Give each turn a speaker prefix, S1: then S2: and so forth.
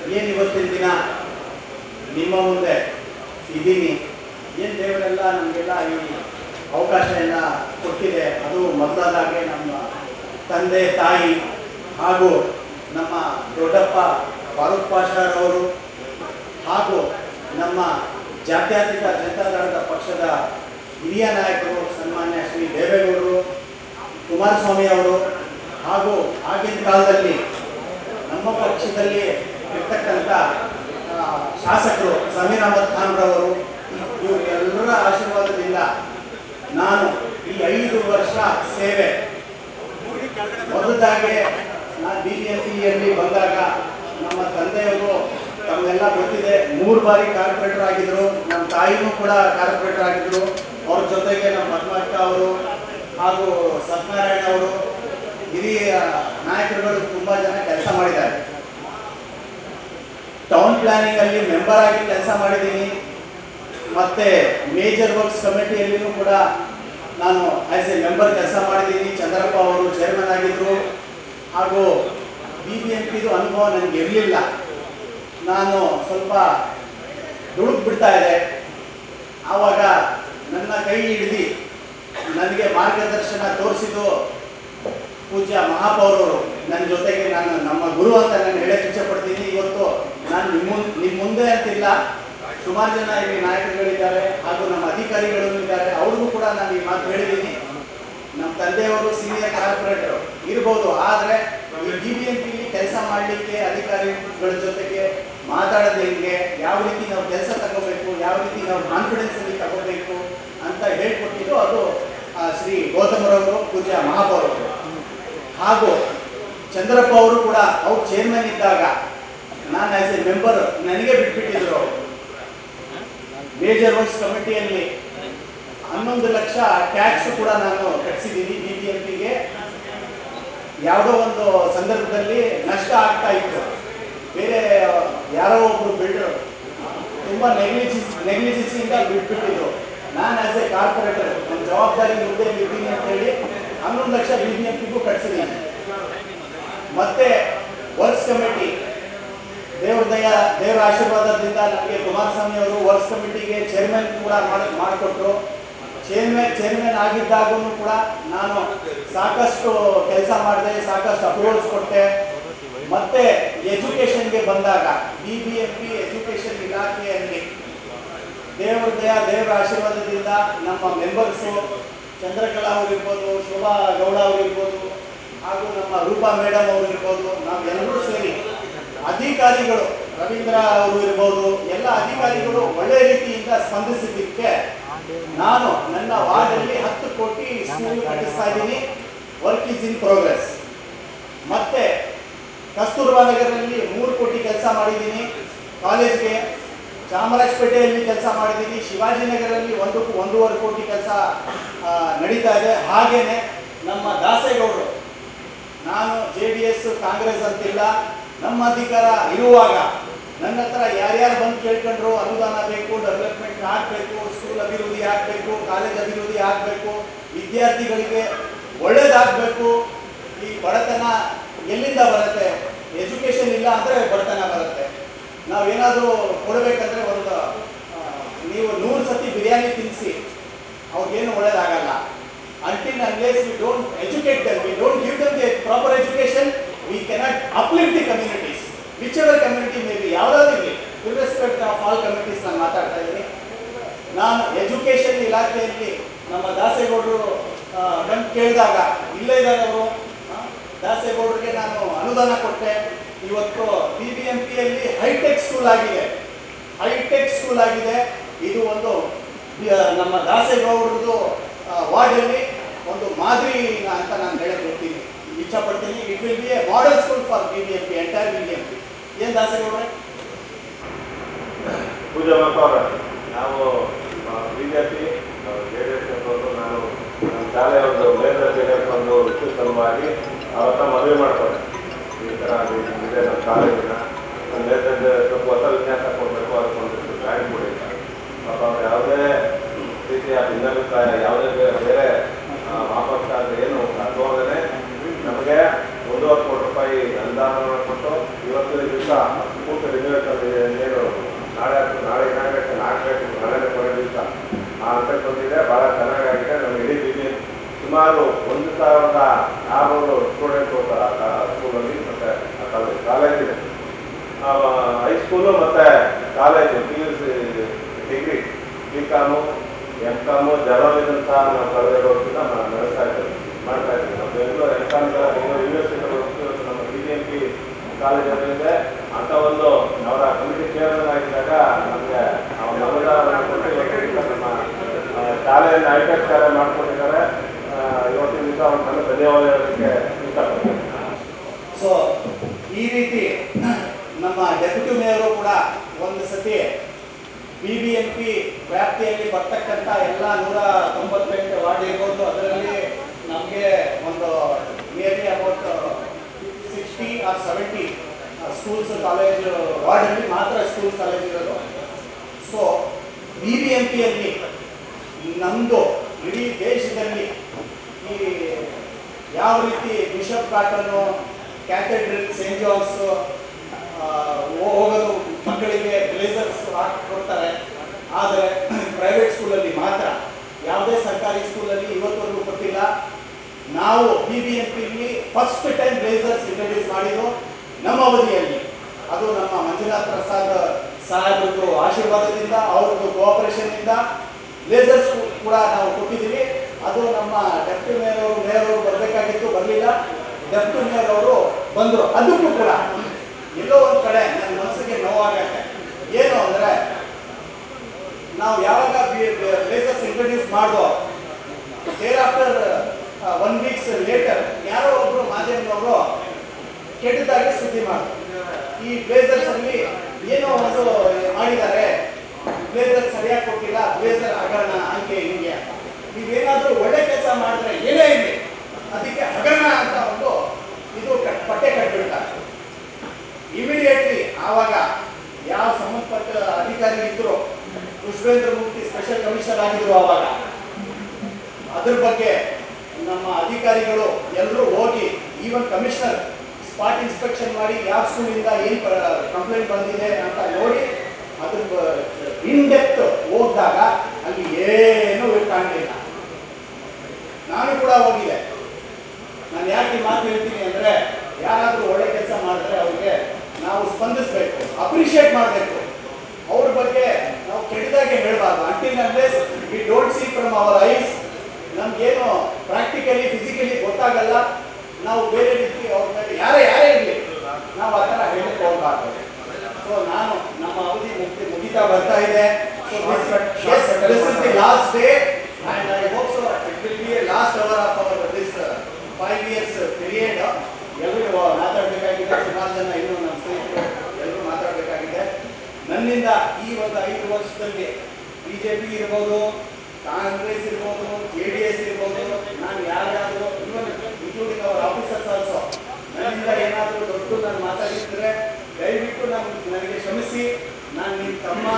S1: ಏನು ಇವತ್ತಿನ ದಿನ ನಿಮ್ಮ ಮುಂದೆ ಇದ್ದೀನಿ ಏನು ದೇವರೆಲ್ಲ ನಮಗೆಲ್ಲ ಈ ಅವಕಾಶ ಎಲ್ಲ ಕೊಟ್ಟಿದೆ ಅದು ಮೊದಲಾದಾಗೆ ನಮ್ಮ ತಂದೆ ತಾಯಿ ಹಾಗೂ ನಮ್ಮ ದೊಡ್ಡಪ್ಪ ಫಾರೂಕ್ ಪಾಷಾರವರು ಹಾಗೂ ನಮ್ಮ ಜಾತ್ಯತೀತ ಜನತಾದಳದ ಪಕ್ಷದ ಹಿರಿಯ ನಾಯಕರು ಸನ್ಮಾನ್ಯ ಶ್ರೀ ದೇವೇಗೌಡರು ಕುಮಾರಸ್ವಾಮಿ ಅವರು ಹಾಗೂ ಆಗಿನ ಕಾಲದಲ್ಲಿ ನಮ್ಮ ಪಕ್ಷದಲ್ಲಿ ಇರ್ತಕ್ಕಂಥ ಆ, ಶಾಸಕರು ಸಮೀರ್ ಅಹಮದ್ ಖಾನ್ರವರು ಇವರೆಲ್ಲರ ಆಶೀರ್ವಾದದಿಂದ ನಾನು ಈ ಐದು ವರ್ಷ ಸೇವೆ ಮೊದಲಾಗೆ ನಾನು ಬಿ ಬಿ ಎಂ ಪಿಯಲ್ಲಿ ಬಂದಾಗ ನಮ್ಮ ತಂದೆಯವರು ತಮ್ಮೆಲ್ಲ ಗೊತ್ತಿದೆ ಮೂರು ಬಾರಿ ಕಾರ್ಪೊರೇಟರ್ ಆಗಿದ್ರು ನಮ್ಮ ತಾಯಿನೂ ಕೂಡ ಕಾರ್ಪೊರೇಟರ್ ಆಗಿದ್ರು ಅವ್ರ ಜೊತೆಗೆ ನಮ್ಮ ಪದ್ಮಕ್ಕ ಅವರು ಹಾಗೂ ಸತ್ಯನಾರಾಯಣ ಅವರು ಹಿರಿಯ ನಾಯಕರುಗಳು ತುಂಬಾ ಜನ ಕೆಲಸ ಮಾಡಿದ್ದಾರೆ ಟೌನ್ ಪ್ಲಾನಿಂಗ್ ಅಲ್ಲಿ ಮೆಂಬರ್ ಆಗಿ ಕೆಲಸ ಮಾಡಿದ್ದೀನಿ ಮತ್ತೆ ಮೇಜರ್ ವರ್ಕ್ಸ್ ಕಮಿಟಿಯಲ್ಲಿನೂ ಕೂಡ ನಾನು ಆಸ್ ಎ ಮೆಂಬರ್ ಕೆಲಸ ಮಾಡಿದ್ದೀನಿ ಚಂದ್ರಪ್ಪ ಅವರು ಚೇರ್ಮನ್ ಆಗಿದ್ರು ಹಾಗೂ ಬಿ ಬಿ ಎಂ ಪಿದು ಅನುಭವ ನನಗೆ ಇರಲಿಲ್ಲ ನಾನು ಸ್ವಲ್ಪ ದುಡುಕ್ ಬಿಡ್ತಾ ಇದೆ ಆವಾಗ ನನ್ನ ಕೈ ಹಿಡಿದು ನನಗೆ ಮಾರ್ಗದರ್ಶನ ತೋರಿಸಿದ್ದು ಪೂಜ್ಯ ಮಹಾಪೌರರು ನನ್ನ ಜೊತೆಗೆ ನಾನು ನಮ್ಮ ಗುರು ಅಂತ ನಾನು ಹೇಳಕ್ಕೆ ಇಚ್ಛಪಡ್ತೀನಿ ಇವತ್ತು ನಾನು ನಿಮ್ಮ ಮುನ್- ನಿಮ್ಮ ಮುಂದೆ ಅಂತಿಲ್ಲ ಸುಮಾರು ಜನ ಇಲ್ಲಿ ನಾಯಕರುಗಳಿದ್ದಾರೆ ಹಾಗೂ ನಮ್ಮ ಅಧಿಕಾರಿಗಳು ಇದ್ದಾರೆ ಅವ್ರಿಗೂ ಕೂಡ ನಾನು ಈ ಮಾತು ಹೇಳಿದ್ದೀನಿ ನಮ್ಮ ತಂದೆಯವರು ಸೀನಿಯರ್ ಕಾರ್ಪೊರೇಟರ್ ಇರ್ಬೋದು ಆದರೆ ಈ ಬಿ ಬಿ ಎಂ ಪಿಲಿ ಕೆಲಸ ಮಾಡಲಿಕ್ಕೆ ಅಧಿಕಾರಿಗಳ ಜೊತೆಗೆ ಮಾತಾಡೋದು ಹೆಂಗೆ ಯಾವ ರೀತಿ ನಾವು ಕೆಲಸ ತಗೋಬೇಕು ಯಾವ ರೀತಿ ನಾವು ಕಾನ್ಫಿಡೆನ್ಸ್ ಅಲ್ಲಿ ತಗೋಬೇಕು ಅಂತ ಹೇಳ್ಕೊಟ್ಟಿದ್ದು ಅದು ಆ, ಶ್ರೀ ಗೌತಮರವರು ಪೂಜ್ಯ ಮಹಾಪೌರವರು ಹಾಗೂ ಚಂದ್ರಪ್ಪ ಅವರು ಕೂಡ ಅವ್ರು ಚೇರ್ಮನ್ ಇದ್ದಾಗ ನಾನು ಆಸ್ ಎ ಮೆಂಬರ್ ನನಗೆ ಬಿಟ್ಬಿಟ್ಟಿದ್ರು ಅವರು ಮೇಜರ್ ವರ್ಕ್ಸ್ ಕಮಿಟಿಯಲ್ಲಿ ಹನ್ನೊಂದು ಲಕ್ಷ ಟ್ಯಾಕ್ಸ್ ಕೂಡ ನಾನು ಕಟ್ಟಿಸಿದ್ದೀನಿ ಬಿ ಬಿ ಎಂ ಪಿಗೆ ಯಾವುದೋ ಒಂದು ಸಂದರ್ಭದಲ್ಲಿ ನಷ್ಟ ಆಗ್ತಾ ಇತ್ತು ಬೇರೆ ಯಾರೋ ಒಬ್ರು ಬಿಲ್ಡರ್ ತುಂಬಾ ನೆಗ್ಲಿಜಿ ನೆಗ್ಲಿಜಿಸಿಯಿಂದ ಬಿಟ್ಬಿಟ್ಟಿದ್ರು ನಾನು ಆಸ್ ಎ ಕಾರ್ಪೊರೇಟರ್ ನನ್ನ ಜವಾಬ್ದಾರಿ ಮುಂದೆ ಇದ್ದೀನಿ ಅಂತ ಹೇಳಿ ಹನ್ನೊಂದು ಲಕ್ಷ ಬಿ ಬಿ ಎಂ ಪಿಗೂ ಕಟ್ಸಿದ್ದೀನಿ ಮತ್ತೆ ವರ್ಕ್ಸ್ ಕಮಿಟಿ ದೇವ್ರ ದಯ ದೇವರ ಆಶೀರ್ವಾದದಿಂದ ನನಗೆ ಕುಮಾರಸ್ವಾಮಿ ಅವರು ವರ್ಕ್ಸ್ ಕಮಿಟಿಗೆ ಚೇರ್ಮನ್ ಕೂಡ ಮಾಡಿ ಮಾಡಿಕೊಟ್ರು ಚೇರ್ಮನ್ ಚೇರ್ಮನ್ ಆಗಿದ್ದಾಗೂ ಕೂಡ ನಾನು ಸಾಕಷ್ಟು ಕೆಲಸ ಮಾಡಿದೆ ಸಾಕಷ್ಟು ಅಪ್ರೂವಲ್ಸ್ ಕೊಟ್ಟೆ ಮತ್ತೆ ಎಜುಕೇಶನ್ಗೆ ಬಂದಾಗ B B M P education ಇಲಾಖೆಯಲ್ಲಿ ದೇವರ ದಯ ದೇವರ ಆಶೀರ್ವಾದದಿಂದ ನಮ್ಮ ಮೆಂಬರ್ಸು ಚಂದ್ರಕಲಾ ಅವರು ಇರ್ಬೋದು ಶೋಭಾ ಗೌಡ ಅವರು ಇರ್ಬೋದು ಹಾಗೂ ನಮ್ಮ ರೂಪಾ ಮೇಡಮ್ ಅವರು ಇರ್ಬೋದು ನಾವೆಲ್ಲರೂ ಸೇರಿ ಅಧಿಕಾರಿಗಳು ರವೀಂದ್ರ ಅವರು ಇರ್ಬೋದು ಎಲ್ಲ ಅಧಿಕಾರಿಗಳು ಒಳ್ಳೆ ರೀತಿಯಿಂದ ಸ್ಪಂದಿಸಿದ್ದಕ್ಕೆ ನಾನು ನನ್ನ ವಾರ್ಡಲ್ಲಿ ಹತ್ತು ಕೋಟಿ ಸ್ಕೂಲ್ ಕಟ್ಟಿಸ್ತಾ ಇದ್ದೀನಿ ವರ್ಕ್ ಇಸ್ ಇನ್ ಪ್ರೋಗ್ರೆಸ್ ಮತ್ತೆ ಕಸ್ತೂರ್ಬಾ ನಗರದಲ್ಲಿ ಮೂರು ಕೋಟಿ ಕೆಲಸ ಮಾಡಿದ್ದೀನಿ ಕಾಲೇಜ್ಗೆ ಚಾಮರಾಜಪೇಟೆಯಲ್ಲಿ ಕೆಲಸ ಮಾಡಿದ್ದೀನಿ ಶಿವಾಜಿನಗರಲ್ಲಿ ಒಂದು ಒಂದೂವರೆ ಕೋಟಿ ಕೆಲಸ ನಡೀತಾ ಇದೆ ಹಾಗೇನೆ ನಮ್ಮ ದಾಸೇಗೌಡರು ನಾನು ಜೆ ಡಿ ಎಸ್ ಕಾಂಗ್ರೆಸ್ ಅಂತಿಲ್ಲ ನಮ್ಮ ಅಧಿಕಾರ ಇರುವಾಗ ನನ್ನ ಹತ್ರ ಯಾರ್ಯಾರು ಬಂದು ಕೇಳ್ಕೊಂಡ್ರು ಅನುದಾನ ಬೇಕು ಡೆವಲಪ್ಮೆಂಟ್ ಆಗಬೇಕು ಸ್ಕೂಲ್ ಅಭಿವೃದ್ಧಿ ಆಗಬೇಕು ಕಾಲೇಜ್ ಅಭಿವೃದ್ಧಿ ಆಗಬೇಕು ವಿದ್ಯಾರ್ಥಿಗಳಿಗೆ ಒಳ್ಳೇದಾಗಬೇಕು ಈ ಬಡತನ ಎಲ್ಲಿಂದ ಬರುತ್ತೆ ಎಜುಕೇಶನ್ ಇಲ್ಲ ಅಂದರೆ ಬಡತನ ಬರುತ್ತೆ ನಾವೇನಾದರೂ ಕೊಡಬೇಕಂದ್ರೆ ಒಂದು ಆ, ನೀವು ನೂರು ಸತಿ ಬಿರಿಯಾನಿ ತಿನ್ನಿಸಿ ಅವ್ರಿಗೇನು ಒಳ್ಳೇದಾಗಲ್ಲ until unless we don't educate them, we don't give them the proper education, we cannot uplift the communities. Whichever community may be, ಯಾವುದಾದ್ರೂ ಇರಲಿ irrespective ಆಫ್ ಆಲ್ ಕಮ್ಯುನಿಟೀಸ್ ನಾನು ಮಾತಾಡ್ತಾ ಇದ್ದೀನಿ ನಾನು ಎಜುಕೇಶನ್ ಇಲಾಖೆಯಲ್ಲಿ ನಮ್ಮ ದಾಸೇಗೌಡರು ಆ, ಬಂದು ಕೇಳಿದಾಗ ಇಲ್ಲೇ ಇದ್ದಾರೆ ಅವರು ದಾಸೇಗೌಡರಿಗೆ ನಾನು ಅನುದಾನ ಕೊಟ್ಟೆ ಇವತ್ತು ಬಿ ಬಿ ಎಂ ಪಿಯಲ್ಲಿ ಹೈಟೆಕ್ ಸ್ಕೂಲ್ ಆಗಿದೆ ಹೈಟೆಕ್ ಸ್ಕೂಲ್ ಆಗಿದೆ ಇದು ಒಂದು ಆ, ನಮ್ಮ ದಾಸೇಗೌಡರದು ವಾರ್ಡಲ್ಲಿ ಒಂದು ಮಾದರಿ ಅಂತ ನಾನು ಹೇಳಕ್ ಹೋಗ್ತೀನಿ ಇಚ್ಛಪಡ್ತೀನಿ it will be a model school for B B M P entire B B M P ಏನು ದಾಸೇಗೌಡ್ರೆ
S2: ಪೂಜಾ ಮಾಪ ಅವರ ನಾವು B J P J D S ಅಂತಂದು ನಾನು ನಮ್ಮ ಶಾಲೆ ಒಂದು ಮೇಲ್ದರ್ಜೆಗೆ ಒಂದು ವಿದ್ಯುತ್ತವಾಗಿ ಅವತ್ತ ಮದುವೆ ಮಾಡ್ತಾರೆ ಈ ಥರ ಅದು ಇದೆ ನಮ್ಮ ಕಾಲೇಜಿನ ನಮ್ಮ ಮೇಲ್ದರ್ಜೆ ಸ್ವಲ್ಪ ಹೊಸ ವಿನ್ಯಾಸ ಕೊಡಬೇಕು ಅದಕ್ಕೊಂದಿಷ್ಟು ಡ್ರಾಯಿಂಗ್ ಕೊಡಿ ಅಂತ. ಪಾಪ ಅವ್ರು ಯಾವುದೇ ರೀತಿಯ ಭಿನ್ನಾಭಿಪ್ರಾಯ ಯಾವುದೇ ಬೇರೆ ಬೇರೆ ಆ, ವಾಪಸ್ ಆದರೆ ಏನು ಅನುಭವನೇ ನಮಗೆ ಒಂದೂವರೆ ಕೋಟಿ ರೂಪಾಯಿ ಅನುದಾನವನ್ನು ಕೊಟ್ಟು ಇವತ್ತು ದಿವಸ ಸ್ಕೂಲ್ ರಿಸರ್ವೇಷನ್ ಏನು ನಾಳೆ ನಾಳೆ ಇನಾಗ್ರೇಷನ್ ಆಗಬೇಕು ನಾಳೆ ಕೊನೆ ದಿವಸ ಆ ಹಂತಕ್ಕೆ ಬಂದಿದೆ ಭಾಳ ಚೆನ್ನಾಗಾಗಿದೆ ನಮ್ಮ ಇಡೀ ಬಿಜಿ ಸುಮಾರು ಒಂದು ಸಾವಿರದ ಆರುನೂರು ಸ್ಟೂಡೆಂಟ್ ಹೋಗ್ತಾರೆ ಆ ಸ್ಕೂಲಲ್ಲಿ ಮತ್ತು ಆ ಕಾಲೇಜ್ ಕಾಲೇಜ್ ಇದೆ ಹೈಸ್ಕೂಲು ಮತ್ತು college P U C degree B com M com journalism ಸಹ ನಾವು ಕಳೆದ ವರ್ಷದಿಂದ ನಾವು ನಡೆಸ್ತಾ ಇದ್ದೀವಿ ಮಾಡ್ತಾ ಇದ್ದೀವಿ ನಾವು ಬೆಂಗಳೂರು ಎಮ್ ಕಾಮ್ ಸಹ ಬೆಂಗಳೂರು ಯೂನಿವರ್ಸಿಟಿ ನಮ್ಮ ಬಿ ಜೆ ಪಿ ಕಾಲೇಜಲ್ಲಿದೆ ಅಂತ ಒಂದು ಅವರ ಕಮಿಟಿ ಚೇರ್ಮನ್ ಆಗಿದ್ದಾಗ ನಮಗೆ ನಮ್ಮೆಲ್ಲ ಕೊಟ್ಟು ನಮ್ಮ ಆ, ಶಾಲೆಯನ್ನು ಹೈಟೆಕ್ ಶಾಲೆ ಮಾಡ್ಕೊಂಡಿದ್ದಾರೆ ಆ, ಇವತ್ತಿನ ದಿವಸ ಅವ್ರ ನನ್ನ ಧನ್ಯವಾದ ಹೇಳೋದಕ್ಕೆ ಇಷ್ಟಪಡ್ತೀನಿ
S1: ಸೊ ಈ ರೀತಿ ನಮ್ಮ ಡೆಪ್ಯೂಟಿ ಮೇಯರು ಕೂಡ ಒಂದು ಸತಿ ಬಿ ಬಿ ಎಂ ಪಿ ವ್ಯಾಪ್ತಿಯಲ್ಲಿ ಬರ್ತಕ್ಕಂಥ ಎಲ್ಲ ನೂರ ತೊಂಬತ್ತೆಂಟು ವಾರ್ಡ್ ಇರ್ಬೋದು ಅದರಲ್ಲಿ ನಮಗೆ ಒಂದು nearly about sixty or seventy schools college ವಾರ್ಡಲ್ಲಿ ಮಾತ್ರ ಸ್ಕೂಲ್ಸ್ ಕಾಲೇಜ್ ಇರೋದು ಸೊ ಬಿ ಬಿ ಎಂ ಪಿಯಲ್ಲಿ ನಮ್ಮದು ಇಡೀ ದೇಶದಲ್ಲಿ ಈ ಯಾವ ರೀತಿ Bishop Cotton Cathedral Saint John's ಹೋಗೋದು ಮಕ್ಕಳಿಗೆ ಬ್ಲೇಸರ್ಸ್ ಹಾಕಿ ಕೊಡ್ತಾರೆ ಆದರೆ ಪ್ರೈವೇಟ್ ಸ್ಕೂಲಲ್ಲಿ ಮಾತ್ರ ಯಾವುದೇ ಸರ್ಕಾರಿ ಸ್ಕೂಲಲ್ಲಿ ಇವತ್ತವರೆಗೂ ಕೊಟ್ಟಿಲ್ಲ ನಾವು ಬಿ ಬಿ ಎಂ ಪಿಲಿ ಫಸ್ಟ್ ಟೈಮ್ ಬ್ಲೇಸರ್ಸ್ ಇಂಟ್ರಡ್ಯೂಸ್ ಮಾಡಿದ್ದು ನಮ್ಮ ಅವಧಿಯಲ್ಲಿ ಅದು ನಮ್ಮ ಮಂಜುನಾಥ್ ಪ್ರಸಾದ್ ಸಾಹೇಬ್ರದ್ದು ಆಶೀರ್ವಾದದಿಂದ ಅವ್ರದ್ದು ಕೋಆಪರೇಷನ್ ಇಂದ ಬ್ಲೇಸರ್ಸ್ ಕೂಡ ನಾವು ಕೊಟ್ಟಿದ್ದೀವಿ ಅದು ನಮ್ಮ ಡೆಪ್ಟಿ ಮೇಯರ್ ಅವರು ಮೇಯರ್ ಅವರು ಬರಬೇಕಾಗಿತ್ತು ಬರಲಿಲ್ಲ ಡೆಪ್ಟಿ ಮೇಯರ್ ಅವರು ಬಂದರು ಅದಕ್ಕೂ ಕೂಡ ಎಲ್ಲೋ ಒಂದು ಕಡೆ ನನ್ನ ಮನಸ್ಸಿಗೆ ನೋವಾಗತ್ತೆ ಏನು ಅಂದರೆ ನಾವು ಯಾವಾಗ ಬ್ಲೇಸರ್ಸ್ ಇಂಟ್ರಡ್ಯೂಸ್ ಮಾಡಿದೋ thereafter one weeks later ಯಾರೋ ಒಬ್ರು ಮಾಧ್ಯಮದವರು ಕೆಟ್ಟದಾಗಿ ಸುದ್ದಿ ಮಾಡಿದ್ರು ಈ ಬ್ಲೇಸರ್ಸ್ ಅಲ್ಲಿ ಏನೋ ಒಂದು ಮಾಡಿದ್ದಾರೆ ಬ್ಲೇಸರ್ ಸರಿಯಾಗಿ ಕೊಟ್ಟಿಲ್ಲ ಬ್ಲೇಸರ್ ಹಗರಣ ಹಂಗೆ ಹಿಂಗೆ ಅಂತ ನೀವೇನಾದ್ರೂ ಒಳ್ಳೆ ಕೆಲಸ ಮಾಡಿದ್ರೆ ಏನೇ ಇರಲಿ ಅದಕ್ಕೆ ಹಗರಣ ಅಂತ ಒಂದು ಇದು ಕಟ್ ಪಟ್ಟೆ ಕಟ್ಬಿಡ್ತಾರೆ ಇಮಿಡಿಯೇಟ್ಲಿ ಆವಾಗ ಯಾವ ಸಂಬಂಧಪಟ್ಟ ಅಧಿಕಾರಿ ಇದ್ರು ಪುಷ್ಪೇಂದ್ರ ಮೂರ್ತಿ ಸ್ಪೆಷಲ್ ಕಮಿಷನರ್ ಆಗಿದ್ರು ಆವಾಗ ಅದ್ರ ಬಗ್ಗೆ ನಮ್ಮ ಅಧಿಕಾರಿಗಳು ಎಲ್ಲರೂ ಹೋಗಿ ಈವನ್ ಕಮಿಷನರ್ ಸ್ಪಾಟ್ ಇನ್ಸ್ಪೆಕ್ಷನ್ ಮಾಡಿ ಯಾವ ಸ್ಕೂಲಿಂದ ಏನು ಕಂಪ್ಲೇಂಟ್ ಬಂದಿದೆ ಅಂತ ನೋಡಿ ಅದ್ರ ಇನ್ ಡೆಪ್ತ್ ಹೋದಾಗ ಅಲ್ಲಿ ಏನೂ ಕಾಣಲಿಲ್ಲ ನಾನು ಕೂಡ ಹೋಗಿದ್ದೆ ನಾನು ಯಾಕೆ ಈ ಮಾತು ಹೇಳ್ತೀನಿ ಅಂದ್ರೆ ಯಾರಾದ್ರೂ ಒಳ್ಳೆ ಕೆಲಸ ಮಾಡಿದ್ರೆ ಅವ್ರಿಗೆ ನಾವು ಸ್ಪಂದಿಸಬೇಕು ಅಪ್ರಿಷಿಯೇಟ್ ಮಾಡಬೇಕು ಅವ್ರ ಬಗ್ಗೆ ನಾವು ಕೆಟ್ಟದಾಗೆ ಹೇಳಬಾರ್ದು until unless we don't see from our eyes ನಮ್ಗೇನು ಪ್ರಾಕ್ಟಿಕಲಿ ಫಿಸಿಕಲಿ ಗೊತ್ತಾಗಲ್ಲ ನಾವು ಬೇರೆ ರೀತಿ ಅವ್ರ ಮೇಲೆ ಯಾರೇ ಯಾರೇ ಇರಲಿ ನಾವು ಆ ಥರ ಹೇಳಕ್ಕೆ ಹೋಗ್ಬಾರ್ದು ಸೊ ನಾನು ನಮ್ಮ ಅವಧಿ ಮುಗಿ ಮುಗಿತಾ ಬರ್ತಾ ಇದೆ so this is the last day and I hope so it will be a last hour of our this five years period ಎಲ್ಲರೂ ಮಾತಾಡಬೇಕಾಗಿದೆ ಸುಮಾರು ಜನ ಇನ್ನೂ ನಮ್ಮ ಸ್ನೇಹಿತರು ಎಲ್ಲರೂ ಮಾತಾಡಬೇಕಾಗಿದೆ ನನ್ನಿಂದ ಈ ಒಂದು ಐದು ವರ್ಷದಲ್ಲಿ ಬಿಜೆಪಿ ಇರ್ಬೋದು ಕಾಂಗ್ರೆಸ್ ಇರ್ಬೋದು ಜೆ ಡಿ ಎಸ್ ಇರ್ಬೋದು ನಾನು ಯಾರ್ಯಾರು ಇವನ್ ಇನ್ಕ್ಲೂಡಿಂಗ್ ಅವರ್ ಆಫೀಸರ್ಸ್ ಆಲ್ಸೋ ನನ್ನಿಂದ ಏನಾದರೂ ದೊಡ್ಡ ನಾನು ಮಾತಾಡಿದ್ರೆ ದಯವಿಟ್ಟು ನಾನು ನನಗೆ ಕ್ಷಮಿಸಿ ನಾನು ನಿಮ್ಮ ತಮ್ಮ